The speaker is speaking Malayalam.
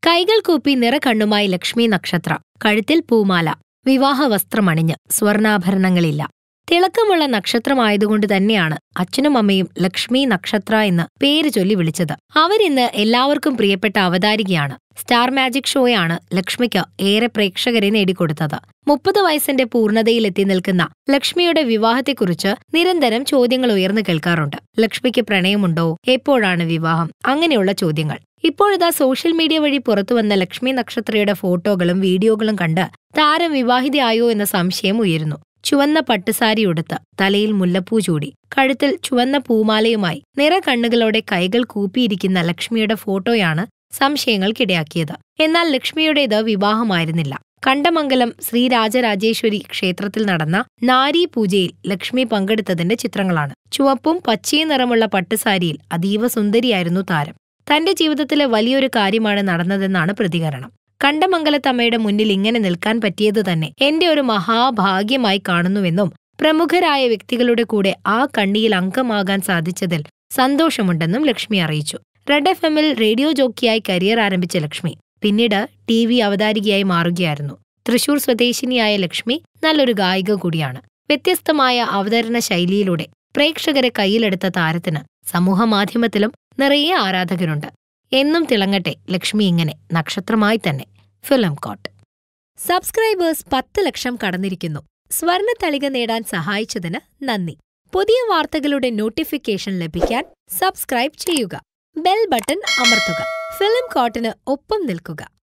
കൈകൾ കൂപ്പി നിറകണ്ണുമായി ലക്ഷ്മി നക്ഷത്ര കഴുത്തിൽ പൂമാല വിവാഹ വസ്ത്രമണിഞ്ഞ് സ്വർണാഭരണങ്ങളില്ല തിളക്കമുള്ള നക്ഷത്രമായതുകൊണ്ട് തന്നെയാണ് അച്ഛനും അമ്മയും ലക്ഷ്മി നക്ഷത്ര എന്ന് പേര് ചൊല്ലി വിളിച്ചത് അവരിന്ന് എല്ലാവർക്കും പ്രിയപ്പെട്ട അവതാരികയാണ് സ്റ്റാർ മാജിക് ഷോയാണ് ലക്ഷ്മിക്ക് ഏറെ പ്രേക്ഷകരെ നേടിക്കൊടുത്തത് മുപ്പത് വയസ്സിന്റെ പൂർണ്ണതയിലെത്തി നിൽക്കുന്ന ലക്ഷ്മിയുടെ വിവാഹത്തെക്കുറിച്ച് നിരന്തരം ചോദ്യങ്ങൾ ഉയർന്നു കേൾക്കാറുണ്ട് ലക്ഷ്മിക്ക് പ്രണയമുണ്ടോ എപ്പോഴാണ് വിവാഹം അങ്ങനെയുള്ള ചോദ്യങ്ങൾ ഇപ്പോഴിതാ സോഷ്യൽ മീഡിയ വഴി പുറത്തുവന്ന ലക്ഷ്മി നക്ഷത്രയുടെ ഫോട്ടോകളും വീഡിയോകളും കണ്ട് താരം വിവാഹിതയായോ എന്ന സംശയം ഉയരുന്നു ചുവന്ന പട്ടുസാരി ഉടുത്ത് തലയിൽ മുല്ലപ്പൂ ചൂടി കഴുത്തിൽ ചുവന്ന പൂമാലയുമായി നിറകണ്ണുകളോടെ കൈകൾ കൂപ്പിയിരിക്കുന്ന ലക്ഷ്മിയുടെ ഫോട്ടോയാണ് സംശയങ്ങൾക്കിടയാക്കിയത് എന്നാൽ ലക്ഷ്മിയുടേത് വിവാഹമായിരുന്നില്ല കണ്ടമംഗലം ശ്രീരാജരാജേശ്വരി ക്ഷേത്രത്തിൽ നടന്ന നാരീ പൂജയിൽ ലക്ഷ്മി പങ്കെടുത്തതിന്റെ ചിത്രങ്ങളാണ് ചുവപ്പും പച്ചയും നിറമുള്ള പട്ടുസാരിയിൽ അതീവ സുന്ദരിയായിരുന്നു താരം തന്റെ ജീവിതത്തിലെ വലിയൊരു കാര്യമാണ് നടന്നതെന്നാണ് പ്രതികരണം കണ്ടമംഗലത്തമ്മയുടെ മുന്നിൽ ഇങ്ങനെ നിൽക്കാൻ പറ്റിയത് തന്നെ എന്റെ ഒരു മഹാഭാഗ്യമായി കാണുന്നുവെന്നും പ്രമുഖരായ വ്യക്തികളുടെ കൂടെ ആ കണ്ണിയിൽ അംഗമാകാൻ സാധിച്ചതിൽ സന്തോഷമുണ്ടെന്നും ലക്ഷ്മി അറിയിച്ചു റെഡ് എഫ് എമ്മിൽ റേഡിയോ ജോക്കിയായി കരിയർ ആരംഭിച്ച ലക്ഷ്മി പിന്നീട് ടി വി അവതാരികയായി മാറുകയായിരുന്നു തൃശൂർ സ്വദേശിനിയായ ലക്ഷ്മി നല്ലൊരു ഗായിക കൂടിയാണ് വ്യത്യസ്തമായ അവതരണ ശൈലിയിലൂടെ പ്രേക്ഷകരെ കയ്യിലെടുത്ത താരത്തിന് സമൂഹമാധ്യമത്തിലും നിറയെ ആരാധകരുണ്ട് എന്നും തിളങ്ങട്ടെ ലക്ഷ്മി ഇങ്ങനെ നക്ഷത്രമായി തന്നെ ഫിലിം കോട്ട് സബ്സ്ക്രൈബേഴ്സ് പത്ത് ലക്ഷം കടന്നിരിക്കുന്നു സ്വർണത്തളിക നേടാൻ സഹായിച്ചതിന് നന്ദി പുതിയ വാർത്തകളുടെ നോട്ടിഫിക്കേഷൻ ലഭിക്കാൻ സബ്സ്ക്രൈബ് ചെയ്യുക ബെൽ ബട്ടൺ അമർത്തുക ഫിലിം കോട്ടിന് ഒപ്പം നിൽക്കുക